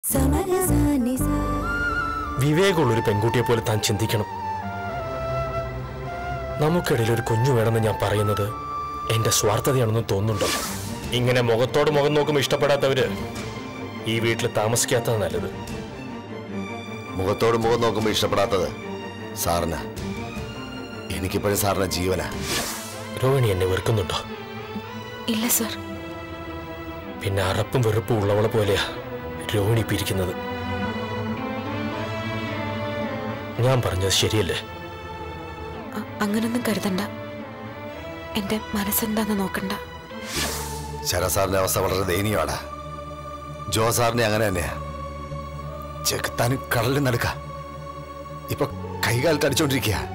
വിവേകമുള്ളൊരു പെൺകുട്ടിയെ പോലെ താൻ ചിന്തിക്കണം നമുക്കിടയിൽ ഒരു കുഞ്ഞു വേണമെന്ന് ഞാൻ പറയുന്നത് എന്റെ സ്വാർത്ഥതയാണെന്ന് തോന്നുന്നുണ്ടോ ഇങ്ങനെ മുഖത്തോട് മുഖം നോക്കുമ്പോൾ ഇഷ്ടപ്പെടാത്തവര് ഈ വീട്ടിൽ താമസിക്കാത്തത് നല്ലത് മുഖത്തോട് മുഖം നോക്കുമ്പോൾ ഇഷ്ടപ്പെടാത്തത് സാറിന് എനിക്കിപ്പോഴും സാറിന് ജീവനാ രോഹിണി എന്നെ വെറുക്കുന്നുണ്ടോ ഇല്ല സർ പിന്നെ അറപ്പും വെറുപ്പും ഉള്ളവളെ പോലെയാ രോഹിണി പിരിക്കുന്നത് ഞാൻ പറഞ്ഞത് ശരിയല്ലേ അ- അങ്ങനൊന്നും കരുതണ്ട എന്റെ മനസ്സെന്താന്ന് നോക്കണ്ട ശരസാറിന്റെ അവസ്ഥ വളരെ ദയനീയമാണ് ജോ സാറിന്റെ അങ്ങനെ തന്നെയാ ചെകുത്താനും കടലിൽ നടക്ക ഇപ്പൊ കൈകാൽ കടിച്ചോണ്ടിരിക്കുക